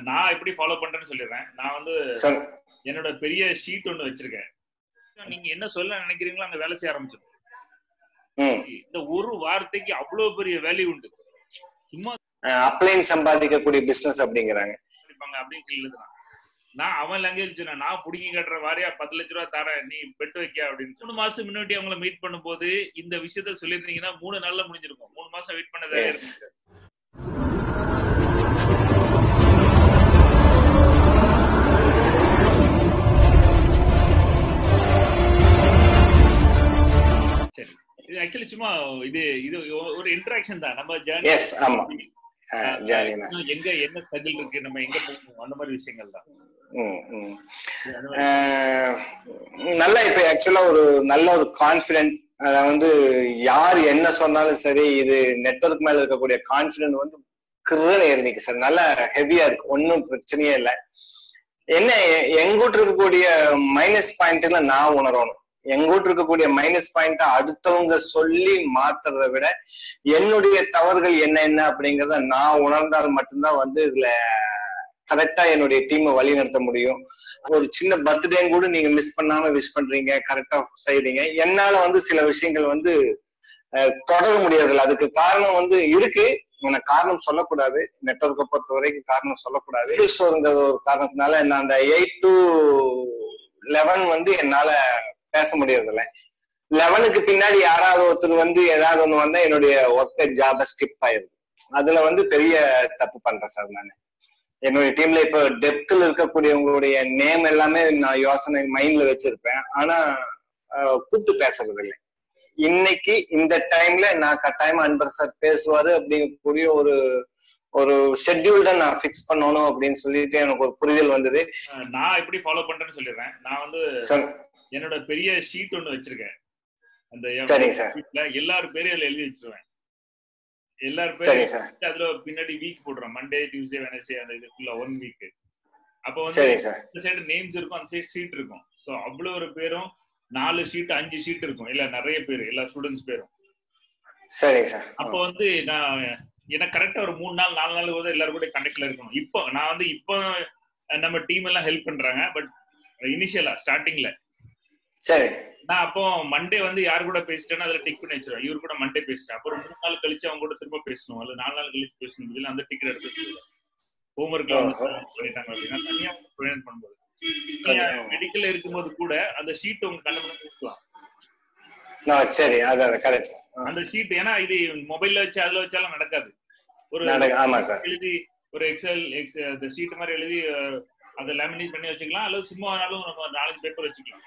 நான் எப்படி ஃபாலோ பண்றேன்னு சொல்லிடுறேன் நான் வந்து சொல் என்னோட பெரிய ஷீட் ஒண்ணு வச்சிருக்கேன் நீங்க என்ன சொல்ல நினைக்கிறீங்களோ அங்க வேலை செய்ய ஆரம்பிச்சிடும் ம் இந்த ஒரு வார்த்தைக்கு அவ்வளவு பெரிய வேல்யூ உண்டு சும்மா அப்ளைன் சம்பாதிக்கக்கூடிய பிசினஸ் அப்படிங்கிறாங்க படிப்பாங்க அப்படின்னு எழுதுனான் நான் அவன் லாங்குவேஜ் சொன்னேன் நான் புடுங்கி கட்டுற வாரியா பத்து லட்ச ரூபா தரேன் நீ பெட்டு வைக்க அப்படின்னு மூணு மாசம் முன்னாடி அவங்கள மீட் பண்ணும்போது இந்த விஷயத்த சொல்லியிருந்தீங்கன்னா மூணு நாள்ல முடிஞ்சிருக்கும் மூணு மாசம் வெயிட் பண்ணதே Yes. இருந்துச்சு சரி இது ஆக்சுவலி சும்மா இது இது ஒரு இன்டராக்ஷன் தான் நம்ம ஜேர்னி எஸ் ஆமா ஜாலி தான் எங்க என்ன ஸ்ட்ரகிள் இருக்கு நம்ம எங்க போகணும் அந்த மாதிரி விஷயங்கள் தான் ம் ம் அந்த மாதிரி ஆஹ் நல்ல இப்ப ஆக்சுவலா ஒரு நல்ல ஒரு கான்பிடென்ட் அத வந்து யார் என்ன சொன்னாலும் சரி இது நெட்வொர்க் மேல இருக்கக்கூடிய கான்பிடென்ட் வந்து கிருன்னு ஏறிக்கு சார் நல்லா ஹெவியா இருக்கு ஒன்னும் பிரச்சனையே இல்லை என்ன எ- எங்கூட்டு இருக்கக்கூடிய மைனஸ் பாயிண்ட்ல நான் உணரணும் எங்கூட்டு இருக்கக்கூடிய மைனஸ் பாயிண்ட் அடுத்தவங்க சொல்லி மாத்துறத விட என்னுடைய தவறுகள் என்ன என்ன அப்படிங்கறத நான் உணர்ந்தால் மட்டும்தான் வந்து இதுல கரெக்டா என்னுடைய டீமை வழி நடத்த முடியும் ஒரு சின்ன பர்த்டே கூட நீங்க மிஸ் பண்ணாம விஷ் பண்றீங்க கரெக்டா செய்றீங்க என்னால வந்து சில விஷயங்கள் வந்து அஹ், தொடர முடியறதில்ல அதுக்கு காரணம் வந்து இருக்கு எனக்கு காரணம் சொல்லக்கூடாது நெட்வொர்க்கை பொறுத்த வரைக்கும் காரணம் சொல்லக்கூடாது ஷோருங்கிற ஒரு காரணத்தினால நான் அந்த எயிட் டு லெவன் வந்து என்னால பேச முடியறதில்ல லெவனுக்கு பின்னாடி யாராவது ஒருத்தர் வந்து ஏதாவது ஒண்ணு வந்தா என்னுடைய ஒர்க் ஜாப ஸ்கிப் ஆயிருது அதுல வந்து பெரிய தப்பு பண்றேன் சார் நான் என்னுடைய டீம்ல இப்ப டெப்த்ல இருக்கக்கூடியவங்களுடைய நேம் எல்லாமே நான் யோசனை மைண்ட்ல வச்சிருப்பேன் ஆனா அஹ், கூப்பிட்டு பேசுறது இல்லை இன்னைக்கு இந்த டைம்ல நான் கட்டாயமா அன்பர் சார் பேசுவாரு அப்படிங்கக்கூடிய ஒரு ஒரு ஷெட்யூல்ட நான் ஃபிக்ஸ் பண்ணணும் அப்படின்னு சொல்லிட்டு எனக்கு ஒரு புரிதல் வந்தது அஹ் நான் எப்படி ஃபாலோ பண்றேன்னு சொல்லிடுறேன் நான் வந்து சொல்- என்னோட பெரிய ஷீட் ஒண்ணு வச்சிருக்கேன் அந்த என் சரிங்க சார் sheetல எல்லார் பேரையும் அதுல எழுதி வச்சிருவேன் எல்லார் சரிங்க பேரும் சார் அதுல பின்னாடி வீக் போடுறேன் மண்டே டியூஸ்டே வெனஸ்டே அந்த இது ஃபுல்லா ஒன் வீக் அப்போ வந்து சரிங்க சார் இந்த சைடு நேம்ஸ் இருக்கும் அந்த சைடு ஷீட் இருக்கும் சோ அவ்வளவு ஒரு பேரும் நாலு ஷீட் அஞ்சு ஷீட் இருக்கும் இல்ல நிறைய பேர் எல்லா ஸ்டூடெண்ட்ஸ் பேரும் சரிங்க சார் அப்போ வந்து நான் எனக்கு கரெக்டா ஒரு மூணு நாள் நாலு நாள் கூட எல்லாரும் கூட கனெக்ட்ல இருக்கணும் இப்போ நான் வந்து இப்போ அஹ், நம்ம டீம் எல்லாம் ஹெல்ப் பண்றாங்க பட் இனிஷியலா ஸ்டார்டிங்ல சரி நான் அப்போ மண்டே வந்து யார் கூட பேசிட்டேன்னு அதுல டிக் பண்ணி வச்சிருவேன் இவர் கூட மண்டே பேசிட்டேன் அப்புறம் மூணு நாள் கழிச்சு அவங்க கூட திரும்ப பேசணும் அல்ல நாலு நாள் கழிச்சு பேசணும் பதில் அந்த டிக்கெட் எடுத்து ஹோம்ஒர்க்ல வந்து ஓஹோ. பண்ணிட்டாங்க அப்படின்னா தனியா ப்ரிவென்ட் பண்ணும்போது கொஞ்சம். மெடிக்கல்ல இருக்கும்போது கூட அந்த ஷீட் உங்க கண்ணு முன்னாடி கொடுக்கலாம் நான் சரி அது அது கரெக்ட் அந்த ஷீட் ஏன்னா இது மொபைல்ல வச்சு அதுல வச்சாலும் நடக்காது ஒரு நடக்க ஆமா சார் எழுதி ஒரு எக்ஸல் எக்ஸ் அந்த ஷீட் மாதிரி எழுதி அஹ், அதை லேமினேட் பண்ணி வச்சுக்கலாம் அல்லது சும்மா வேணாலும் நம்ம நாலஞ்சு பேப்பர் வச்சுக்கலாம்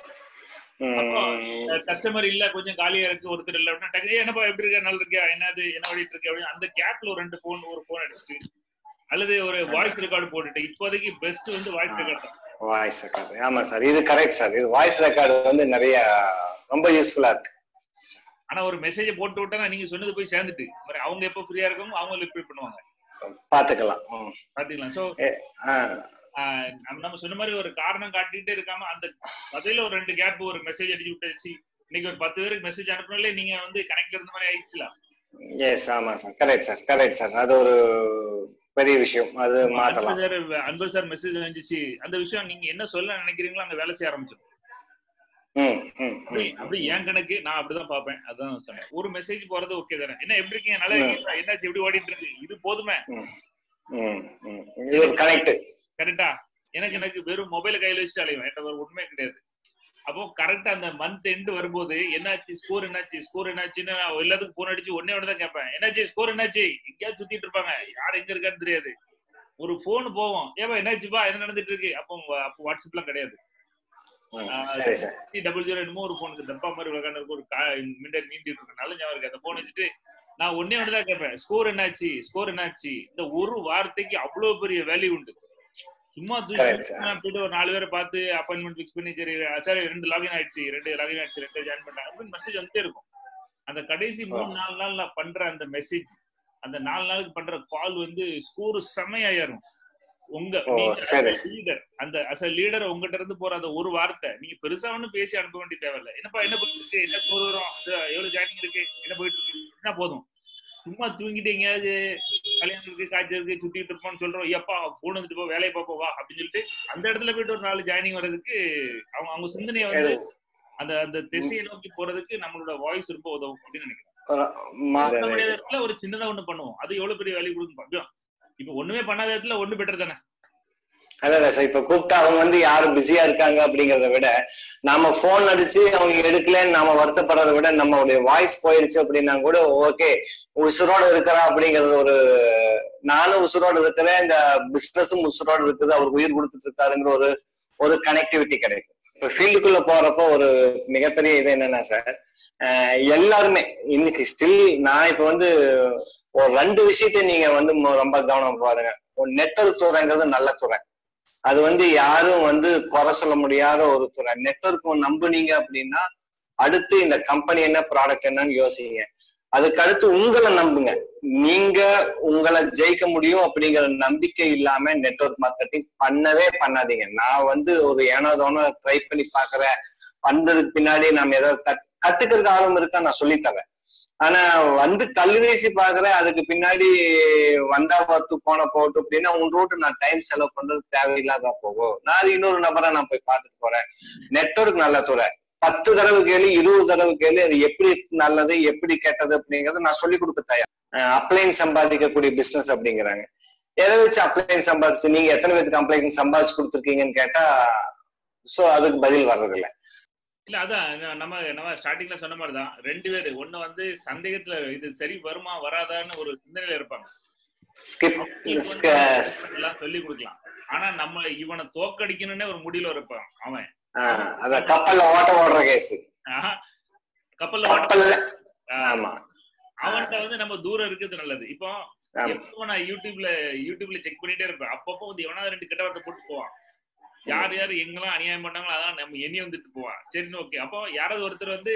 ம், கஸ்டமர் இல்ல கொஞ்சம் காலியா இருக்கு ஒருத்தர் இல்ல அப்படின்னா டக்கு, "ஏய், என்னப்பா எப்படி இருக்க நல்லா இருக்கியா என்னது என்ன ஓடிட்டு இருக்கு அப்படின்னு அந்த கேப்ல ஒரு ரெண்டு போன் ஒரு போன் அடிச்சுட்டு அல்லது ஒரு வாய்ஸ் ரெக்கார்டு போட்டுட்டு இப்போதைக்கு பெஸ்ட் வந்து வாய்ஸ் ரெக்கார்ட் தான் வாய்ஸ் ரெக்கார்டு ஆமா சார் இது கரெக்ட் சார் இது வாய்ஸ் ரெக்கார்டு வந்து நிறைய ரொம்ப யூஸ்ஃபுல்லா இருக்கு ஆனா ஒரு மெசேஜ் போட்டு விட்டா நீங்க சொன்னது போய் சேர்ந்துட்டு மாதிரி அவங்க எப்போ ஃப்ரீயா இருக்காங்க அவங்க ரிப்ளை பண்ணுவாங்க பாத்துக்கலாம் ம். பாத்தீங்களா சோ ஆ, நம்ம நம்ம சொன்ன மாதிரி ஒரு காரணம் காட்டிட்டே இருக்காம அந்த பதில ஒரு ரெண்டு கேப் ஒரு மெசேஜ் அடிச்சு விட்டுச்சு இன்னைக்கு ஒரு பத்து பேருக்கு மெசேஜ் அனுப்பினாலே நீங்க வந்து கனெக்ட்ல இருந்த மாதிரி ஆயிடுச்சுல எஸ் ஆமா sir correct sir correct sir அது ஒரு பெரிய விஷயம் அது மாத்தலாம் அன்பர் சார் அன்பர் சார் மெசேஜ் வந்துச்சு அந்த விஷயம் நீங்க என்ன சொல்ல நினைக்கிறீங்களோ அங்க வேலை செய்ய ஆரம்பிச்சிடும் ம், ம், அப்படி ம். அப்படி என் கணக்கு நான் அப்படிதான் பாப்பேன் அதான் சொன்னேன் ஒரு மெசேஜ் போறது ஓகே தானே என்ன எப்படி இருக்கீங்க நல்லா இருக்கீங்களா என்னாச்சு எப்படி ஓடிட்டு இருக்கு இது போதுமே ம், ம், ம். இது ஒரு கனெக்ட் கரெக்டா எனக்கு எனக்கு வெறும் மொபைல கையில வச்சுட்டு அலைவேன் என்கிட்ட ஒரு உண்மை கிடையாது அப்போ கரெக்டா அந்த மந்த் எண்ட் வரும்போது என்னாச்சு ஸ்கோர் என்னாச்சு ஸ்கோர் என்னாச்சுன்னு நான் எல்லாத்துக்கும் போன் அடிச்சு ஒன்னே ஒன்று தான் கேட்பேன் என்னாச்சு ஸ்கோர் என்னாச்சு எங்கேயாவது சுத்திட்டு இருப்பாங்க யார் எங்க இருக்கான்னு தெரியாது ஒரு போன் போவோம் ஏப்பா என்னாச்சுப்பா என்ன நடந்துட்டு இருக்கு அப்போ அப்போ வாட்ஸ்அப்லாம் கிடையாது சரி சார் டபுள் ஜீரோ என்னமோ ஒரு போனுக்கு டப்பா மாதிரி உட்காந்து இருக்கு ஒரு கா- மின்னல் நீண்டிட்டு இருக்கு நல்ல ஞாபகம் இருக்கு அந்த போன் வச்சுட்டு நான் ஒன்னே ஒன்று தான் கேட்பேன் ஸ்கோர் என்னாச்சு ஸ்கோர் என்னாச்சு இந்த ஒரு வார்த்தைக்கு அவ்வளவு பெரிய வேல்யூ உண்டு சும்மா Correct, தூக்கி sir. நான் போயிட்டு ஒரு நாலு பேரை பார்த்து அப்பாயின்மெண்ட் ஃபிக்ஸ் பண்ணி சரி சரி ரெண்டு லாகின் ஆயிடுச்சு ரெண்டு லாகின் ஆயிடுச்சு ரெண்டு ஜாயின் பண்ணாங்க அப்படின்னு மெசேஜ் வந்துட்டே இருக்கும் அந்த கடைசி மூணு நாலு நாள் நான் பண்ற அந்த மெசேஜ் அந்த நாலு நாளுக்கு பண்ற கால் வந்து ஸ்கோர் செம்மையா ஏறும் உங்க ஓ, சரி. லீடர் அந்த அஸ் லீடர் உங்ககிட்ட இருந்து போற அந்த ஒரு வார்த்தை நீங்க பெருசா ஒண்ணும் பேசி அனுப்ப வேண்டிய தேவையில்ல என்னப்பா என்ன போயிட்டு இருக்கு என்ன ஸ்கோர் வரும் இது எவ்வளவு ஜாயினிங் இருக்கு என்ன போயிட்டு இருக்கு என்ன போதும் சும்மா தூங்கிட்டு எங்கேயாவது கல்யாணம் இருக்கு காய்ச்சல் இருக்கு சுத்திட்டு இருப்போம்னு சொல்றோம் எப்பா போன் வந்துட்டு போ வேலையை பார்ப்போம் வா அப்படின்னு சொல்லிட்டு அந்த இடத்துல போயிட்டு ஒரு நாலு ஜாயினிங் வர்றதுக்கு அவங்க அவங்க சிந்தனையை வந்து அந்த அந்த திசையை நோக்கி போறதுக்கு நம்மளோட வாய்ஸ் ரொம்ப உதவும் அப்படின்னு நினைக்கிறேன் மாறு பண்ண முடியாத இடத்துல ஒரு சின்னதா ஒண்ணு பண்ணுவோம் அது எவ்வளவு பெரிய வேல்யூ கொடுக்கும் பாக்கலாம் இப்ப ஒண்ணுமே பண்ணாத இடத்துல ஒண்ணு பெட்டர் தானே அதான் சார் இப்ப கூப்பிட்டா அவங்க வந்து யாரு பிஸியா இருக்காங்க அப்படிங்கறத விட நாம போன் அடிச்சு அவங்க எடுக்கலன்னு நாம வருத்தப்படுறத விட நம்மளுடைய வாய்ஸ் போயிடுச்சு அப்படின்னா கூட ஓகே உசுரோட இருக்கிறா அப்படிங்கறது ஒரு நானும் உசுரோட இருக்கிறேன் இந்த பிசினஸும் உசுரோட இருக்குது அவர் உயிர் கொடுத்துட்டு இருக்காருங்கிற ஒரு ஒரு கனெக்டிவிட்டி கிடைக்கும் இப்ப ஃபீல்டுக்குள்ள போறப்போ ஒரு மிகப்பெரிய இது என்னன்னா சார் அஹ் எல்லாருமே இன்னைக்கு ஸ்டில் நான் இப்ப வந்து ஒரு ரெண்டு விஷயத்த நீங்க வந்து மொ- ரொம்ப கவனம் பாருங்க ஒரு நெட்வொர்க் துறைங்கிறது நல்ல துறை அது வந்து யாரும் வந்து குறை சொல்ல முடியாத ஒரு துறை நெட்வொர்க் நம்புனீங்க அப்படின்னா அடுத்து இந்த கம்பெனி என்ன ப்ராடக்ட் என்னன்னு யோசிங்க அதுக்கு அடுத்து உங்களை நம்புங்க நீங்க உங்களை ஜெயிக்க முடியும் அப்படிங்கிற நம்பிக்கை இல்லாம நெட்வொர்க் மார்க்கெட்டிங் பண்ணவே பண்ணாதீங்க நான் வந்து ஒரு ஏனோதானோ ட்ரை பண்ணி பாக்குறேன் வந்ததுக்கு பின்னாடி நம்ம ஏதாவது கத்- கத்துக்கிறதுக்கு ஆர்வம் இருக்கா நான் சொல்லித்தரேன் ஆனா வந்து கல் வீசி பாக்குறேன் அதுக்கு பின்னாடி வந்தா பார்த்து போன போட்டு அப்படின்னா உன் ரூட்டு நான் டைம் செலவு பண்றது தேவையில்லாத போகும் நான் அது இன்னொரு நபரை நான் போய் பார்த்துட்டு போறேன் நெட்வொர்க் நல்ல துறை பத்து தடவை கேளு இருபது தடவை கேளு அது எப்படி நல்லது எப்படி கெட்டது அப்படிங்கறத நான் சொல்லி கொடுக்க தயார் அப்ளைன் சம்பாதிக்கக்கூடிய பிசினஸ் அப்படிங்கிறாங்க எதை வச்சு அப்ளைன் சம்பாதிச்சு நீங்க எத்தனை பேருக்கு அப்ளைன் சம்பாதிச்சு கொடுத்துருக்கீங்கன்னு கேட்டா சோ அதுக்கு பதில் வர்றதில்ல இல்ல அதான் ந- நம்ம நம்ம ஸ்டார்டிங்ல சொன்ன மாதிரி தான் ரெண்டு பேரு ஒண்ணு வந்து சந்தேகத்துல இது சரி வருமா வராதான்னு ஒரு சிந்தனையில இருப்பாங்க ஸ்கிப் அவங்களுக்கு வந்து எல்லாம் சொல்லி கொடுக்கலாம் ஆனா நம்ம இவனை தோக்கடிக்கணும்னே ஒரு முடிவுல இருப்பான் அவன் அத கப்பல்ல ஓட்ட ஓடுற கேஸ் ஆஹா, கப்பல்ல ஓட்ட கப்பல்ல ஆஹ், ஆமா அவன்கிட்ட வந்து நம்ம தூரம் இருக்கிறது நல்லது இப்போ ஆமா. எப்போ நான் யூடியூப்ல யூடியூப்ல செக் பண்ணிட்டே இருப்பேன் அப்பப்போ வந்து எவனா ரெண்டு கெட்ட வார்த்தை போட்டு போவான் யார் யார் எங்கெல்லாம் அநியாயம் பண்ணாங்களோ அதான் நம்ம எண்ணி வந்துட்டு போவான் சரின்னு ஓகே அப்போ யாராவது ஒருத்தர் வந்து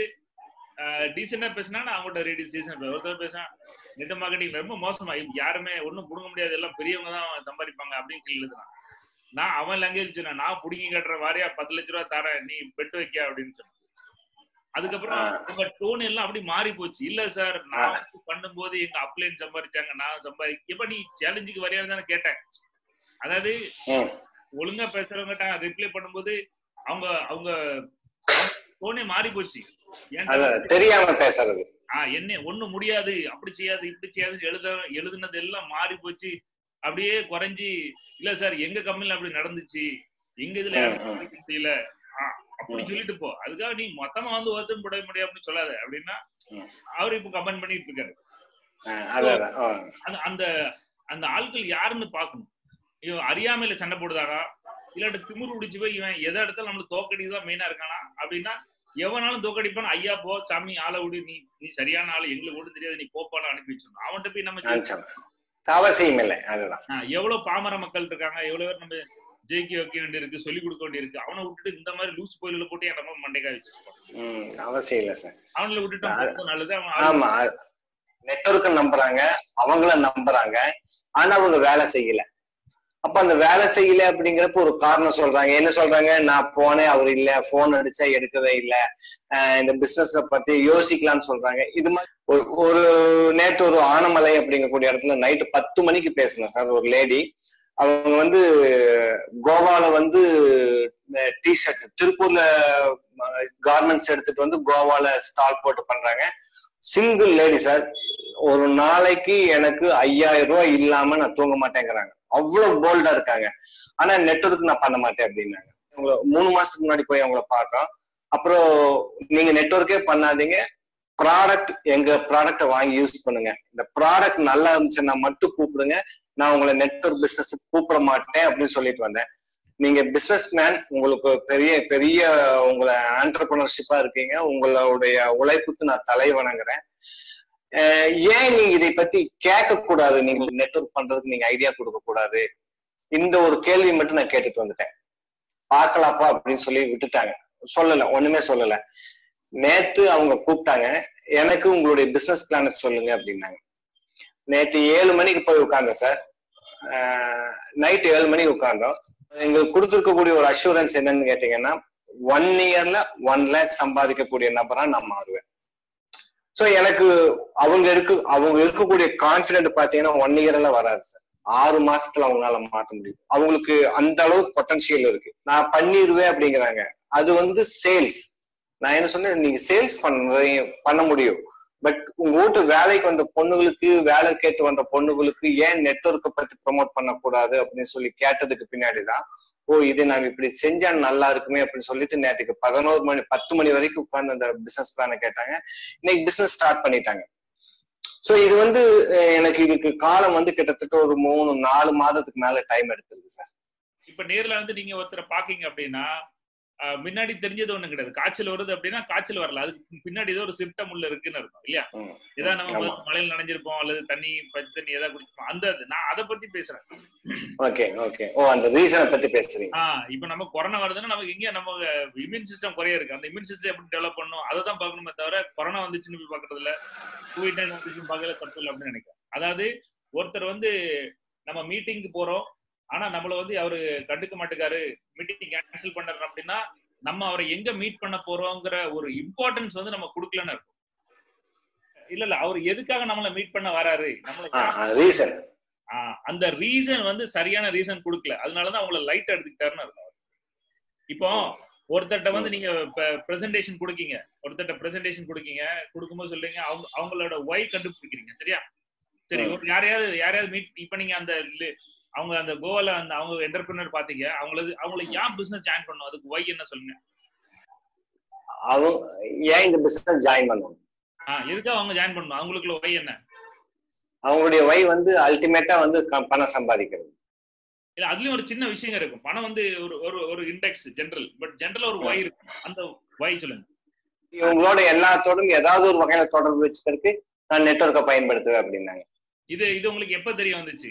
டீசெண்டா பேசினா நான் அவங்கள்ட்ட ரேடியோ ஸ்டேஷன் ஒருத்தர் பேசினா நெட் மார்க்கெட்டிங் ரொம்ப மோசமா இவங்க யாருமே ஒண்ணும் புடுங்க முடியாது எல்லாம் பெரியவங்க தான் சம்பாதிப்பாங்க அப்படின்னு சொல்லி எழுதுனான் நான் அவன் லாங்குவேஜ் சொன்னேன் நான் புடுங்கி கட்டுற வாரியா பத்து லட்ச ரூபா தரேன் நீ பெட்டு வைக்க அப்படின்னு சொன்னேன் அதுக்கப்புறம் ஆ. உங்க டோன் எல்லாம் அப்படி மாறி போச்சு இல்ல சார் நான் வந்து பண்ணும்போது எங்க அப்ளைன் சம்பாதிச்சாங்க நான் சம்பாதி எப்ப நீ சேலஞ்சுக்கு வரையான்னு தானே கேட்டேன் அதாவது ம். ஒழுங்கா பேசுறவங்க ரிப்ளை பண்ணும்போது அவங்க அவங்க டோனே மாறி போச்சு ஏன்டா அத தெரியாம பேசுறது ஆஹ் என்ன ஒண்ணு முடியாது அப்படி செய்யாது இப்படி செய்யாதுன்னு எழுத எழுதுனது எல்லாம் மாறி போச்சு அப்படியே குறைஞ்சி இல்ல சார் எங்க கம்பெனில அப்படி நடந்துச்சு எங்க இதுல ம், யாரும் ம். சம்பாதிக்க முடியல ஆஹ் அப்படி ம். சொல்லிட்டு போ அதுக்காக நீ மொத்தமா வந்து ஒருத்தன் போட முடியாது அப்படின்னு சொல்லாத அப்படின்னா ம். அவர் இப்ப கமெண்ட் பண்ணிட்டு இருக்காரு அஹ் அதான் ஆ. அந்த அந்த அந்த ஆட்கள் யாருன்னு பார்க்கணும் இவன் அறியாமையில சண்டை போடுதாரா இல்லாட்டி திமிரு பிடிச்சு போய் இவன் எதை இடத்துல நம்மளுக்கு தோக்கடிதான் மெயினா இருக்கானா அப்படின்னா எவனாலும் தோக்கடிப்பான் ஐயா போ சாமி ஆளை விடு நீ நீ சரியான ஆளு எங்களுக்கு ஒண்ணு தெரியாது நீ போப்பான்னு அனுப்பி வச்சிடணும் அவன்கிட்ட போய் நம்ம நினைச்சோம். அவசியம் இல்லை அதுதான் ஆஹ் எவ்வளவு பாமர மக்கள் இருக்காங்க எவ்வளவு பேர் நம்ம ஜெயிக்க வைக்க வேண்டியிருக்கு சொல்லி கொடுக்க வேண்டியிருக்கு அவனை விட்டுட்டு இந்த மாதிரி லூஸ் கோயில போட்டு என் நம்ம மண்டைக்கா வச்சிருப்பான் ம், அவசியம் இல்லை சார் அவங்கள விட்டுட்டு அவன் போறது நல்லது அவன் ஆமா நெட்வொர்க்க நம்புறாங்க அவங்கள நம்புறாங்க ஆனா அவங்க வேலை செய்யல அப்ப அந்த வேலை செய்யல அப்படிங்கிறப்ப ஒரு காரணம் சொல்றாங்க என்ன சொல்றாங்க நான் போனேன் அவர் இல்ல போன் அடிச்சா எடுக்கவே இல்ல அஹ் இந்த பிசினஸ் பத்தி யோசிக்கலாம்னு சொல்றாங்க இது மாதிரி ஒரு ஒரு நேத்து ஒரு ஆனமலை அப்படிங்கக்கூடிய இடத்துல நைட்டு பத்து மணிக்கு பேசினேன் சார் ஒரு லேடி அவங்க வந்து கோவால வந்து டி ஷர்ட் திருப்பூர்ல கார்மெண்ட்ஸ் எடுத்துட்டு வந்து கோவால ஸ்டால் போட்டு பண்றாங்க சிங்கிள் லேடி சார் ஒரு நாளைக்கு எனக்கு ஐயாயிரம் ரூபாய் இல்லாம நான் தூங்க மாட்டேங்கிறாங்க அவ்வளவு போல்டா இருக்காங்க ஆனா நெட்வொர்க் நான் பண்ண மாட்டேன் அப்படின்னாங்க அவங்கள மூணு மாசத்துக்கு முன்னாடி போய் அவங்கள பார்த்தோம் அப்புறம் நீங்க நெட்வொர்க்கே பண்ணாதீங்க ப்ராடக்ட் எங்க ப்ராடக்ட வாங்கி யூஸ் பண்ணுங்க இந்த ப்ராடக்ட் நல்லா இருந்துச்சுன்னா மட்டும் கூப்பிடுங்க நான் உங்களை நெட்வொர்க் பிசினஸ் கூப்பிட மாட்டேன் அப்படின்னு சொல்லிட்டு வந்தேன் நீங்க பிசினஸ் மேன் உங்களுக்கு பெரிய பெரிய உங்களை ஆண்டர்பிரினர்ஷிப்பா இருக்கீங்க உங்களுடைய உழைப்புக்கு நான் தலை வணங்குறேன் அஹ் ஏன் நீங்க இதை பத்தி கேட்க கூடாது நீங்க நெட்வொர்க் பண்றதுக்கு நீங்க ஐடியா கொடுக்க கூடாது இந்த ஒரு கேள்வி மட்டும் நான் கேட்டுட்டு வந்துட்டேன் பார்க்கலாப்பா அப்படின்னு சொல்லி விட்டுட்டாங்க சொல்லல ஒண்ணுமே சொல்லல நேத்து அவங்க கூப்பிட்டாங்க எனக்கு உங்களுடைய பிசினஸ் பிளானுக்கு சொல்லுங்க அப்படின்னாங்க நேத்து ஏழு மணிக்கு போய் உட்கார்ந்தேன் சார் நைட் ஏழு மணிக்கு உட்கார்ந்தோம் எங்களுக்கு கொடுத்துருக்கக்கூடிய ஒரு அஷூரன்ஸ் என்னன்னு கேட்டீங்கன்னா ஒன் இயர்ல ஒன் லேக் சம்பாதிக்கக்கூடிய நபரா நான் மாறுவேன் சோ எனக்கு அவங்க இருக்கு அவங்க இருக்கக்கூடிய கான்பிடென்ட் பாத்தீங்கன்னா ஒன் இயர் எல்லாம் வராது சார் ஆறு மாசத்துல அவங்களால மாத்த முடியும் அவங்களுக்கு அந்த அளவுக்கு பொட்டன்ஷியல் இருக்கு நான் பண்ணிடுவேன் அப்படிங்கிறாங்க அது வந்து சேல்ஸ் நான் என்ன சொன்னேன் நீங்க சேல்ஸ் பண்ண பண்ண முடியும் பட் உங்க வீட்டு வேலைக்கு வந்த பொண்ணுங்களுக்கு வேலை கேட்டு வந்த பொண்ணுங்களுக்கு ஏன் நெட்ஒர்க்கை பத்தி ப்ரொமோட் பண்ணக்கூடாது அப்படின்னு சொல்லி கேட்டதுக்கு பின்னாடிதான் ஓ இது நாங்க இப்படி செஞ்சா நல்லா இருக்குமே அப்படின்னு சொல்லிட்டு நேற்றுக்கு பதினோரு மணி பத்து மணி வரைக்கும் உட்கார்ந்து அந்த பிசினஸ் பிளானை கேட்டாங்க இன்னைக்கு பிசினஸ் ஸ்டார்ட் பண்ணிட்டாங்க சோ இது வந்து அஹ், எனக்கு இதுக்கு காலம் வந்து கிட்டத்தட்ட ஒரு மூணு நாலு மாதத்துக்கு மேல டைம் எடுத்திருக்கு சார் இப்ப நேர்ல வந்து நீங்க ஒருத்தரை பாக்கீங்க அப்படின்னா ஆஹ், முன்னாடி தெரிஞ்சது ஒண்ணு கிடையாது காய்ச்சல் வருது அப்படின்னா காய்ச்சல் வரல அதுக்கு பின்னாடி ஏதோ ஒரு சிம்டம் உள்ள இருக்குன்னு இருக்கும் இல்லையா ம். ஏதாவது நம்ம ஆமா. மழையில் நனைஞ்சிருப்போம் அல்லது தண்ணி பச்சை தண்ணி ஏதாவது குடிச்சிருப்போம் அந்த இது. நான் அதை பத்தி பேசுறேன் ஓகே ஓகே ஓ அந்த ரீசனை பத்தி பேசுறீங்க ஆஹ் இப்ப நம்ம கொரோனா வருதுன்னா நமக்கு எங்க நம்ம இம்யூன் சிஸ்டம் குறைய இருக்கு அந்த இம்யூன் சிஸ்டம் எப்படி டெவலப் பண்ணும் அதை தான் பார்க்கணுமே தவிர கொரோனா வந்துச்சுன்னு போய் பாக்குறது இல்ல கோவிட் நைன் வந்துச்சுன்னு பார்க்கல தப்பு இல்லை அப்படின்னு நினைக்கிறேன் அதாவது ஒருத்தர் வந்து நம்ம மீட்டிங்க்கு போறோம் ஆனா நம்மள வந்து அவரு கண்டுக்க மாட்டேங்காரு மீட்டிங் கேன்சல் பண்றாரு அப்படின்னா நம்ம அவரை எங்க மீட் பண்ண போறோங்கிற ஒரு இம்பார்ட்டன்ஸ் வந்து நம்ம கொடுக்கலன்னு இருக்கும் இல்ல இல்ல அவர் எதுக்காக நம்மள மீட் பண்ண வராரு நம்மள ரீசன் ஆஹ் அந்த ரீசன் வந்து சரியான ரீசன் கொடுக்கல அதனாலதான் அவங்கள லைட் எடுத்துக்கிட்டாருன்னு அர்த்தம் இப்போ ஒருத்தர்ட்ட வந்து நீங்க பிரசன்டேஷன் கொடுக்கீங்க ஒருத்தர்ட்ட பிரசன்டேஷன் கொடுக்கீங்க கொடுக்கும்போது சொல்றீங்க அவங்க அவங்களோட ஒய் கண்டுபிடிக்கிறீங்க சரியா சரி ம். ஒரு யாரையாவது யாரையாவது மீட் இப்ப நீங்க அந்த li- அவங்க அந்த கோவால அந்த அவங்க என்டர்பிரினர் பாத்தீங்க அவங்களுக்கு அவங்கள ஏன் பிசினஸ் ஜாயின் பண்ணும் அதுக்கு ஒய் என்ன சொல்லுங்க அவங்க ஏன் இந்த பிசினஸ் ஜாயின் பண்ணுவாங்க ஆஹ் எதுக்காக அவங்க ஜாயின் பண்ணணும் அவங்களுக்குள்ள ஒய் என்ன அவங்களுடைய வை வந்து அல்டிமேட்டா வந்து க- பணம் சம்பாதிக்கிறது இல்ல அதுலயும் ஒரு சின்ன விஷயங்க இருக்கும் பணம் வந்து ஒரு ஒரு ஒரு இண்டெக்ஸ் ஜென்ரல் பட் ஜென்ரல் ஒரு ஒய் இருக்கும் அந்த ஒய் சொல்லுங்க இவங்களோட எல்லாத்தோடும் ஏதாவது ஒரு வகையில தொடர்பு வச்சுக்கிறதுக்கு நான் நெட்ஒர்க்கை பயன்படுத்துவேன் அப்படின்னாங்க இது இது உங்களுக்கு எப்ப தெரிய வந்துச்சு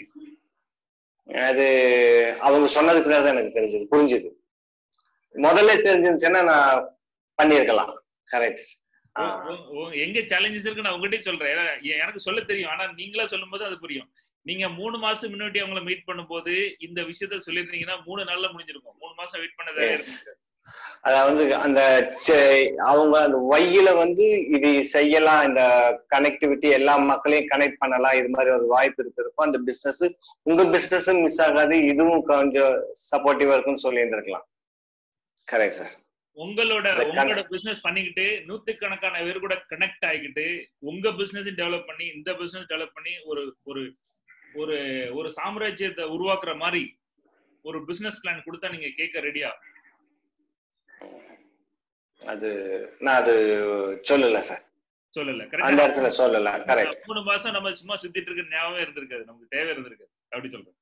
அது அவங்க சொன்னதுக்கு பின்னாடி தான் எனக்கு தெரிஞ்சது புரிஞ்சுது முதல்ல தெரிஞ்சிருந்துச்சுன்னா நான் பண்ணியிருக்கலாம் கரெக்ட் உ- உ- உ- எங்க சேலஞ்சஸ் இருக்கு நான் உங்ககிட்டயே சொல்றேன் ஏன்னா எ- எனக்கு சொல்ல தெரியும் ஆனா நீங்களா சொல்லும்போது அது புரியும் நீங்க மூணு மாசம் முன்னாடி அவங்கள மீட் பண்ணும்போது இந்த விஷயத்த சொல்லியிருந்தீங்கன்னா மூணு நாள்ல முடிஞ்சிருக்கும் மூணு மாசம் வெயிட் பண்ணதே Yes. அதாவது அந்த செ- அவங்க அந்த ஒய்யில வந்து இது செய்யலாம் இந்த கனெக்டிவிட்டி எல்லா மக்களையும் கனெக்ட் பண்ணலாம் இது மாதிரி ஒரு வாய்ப்பு இருக்கிறப்போ அந்த பிசினஸ் உங்க பிசினஸ் மிஸ் ஆகாது இதுவும் கொஞ்சம் சப்போர்ட்டிவா இருக்கும்னு சொல்லி இருந்திருக்கலாம் கரெக்ட் சார் உங்களோட The con- உங்களோட பிசினஸ் பண்ணிக்கிட்டு நூத்துக்கணக்கான பேர் கூட கனெக்ட் ஆகிக்கிட்டு உங்க பிசினஸ் டெவலப் பண்ணி இந்த பிசினஸ் டெவலப் பண்ணி ஒரு ஒரு ஒரு ஒரு சாம்ராஜ்யத்தை உருவாக்குற மாதிரி ஒரு பிசினஸ் பிளான் கொடுத்தா நீங்க கேட்க ரெடியா அது நான் அது சொல்லல சார் சொல்லல அந்த கரெக்டா இடத்துல சொல்லல கரெக்ட் மூணு மாசம் நம்ம சும்மா சுத்திட்டு இருக்க ஞாபகம் இருந்திருக்காது நமக்கு தேவை இருந்திருக்காது அப்படி சொல்றேன்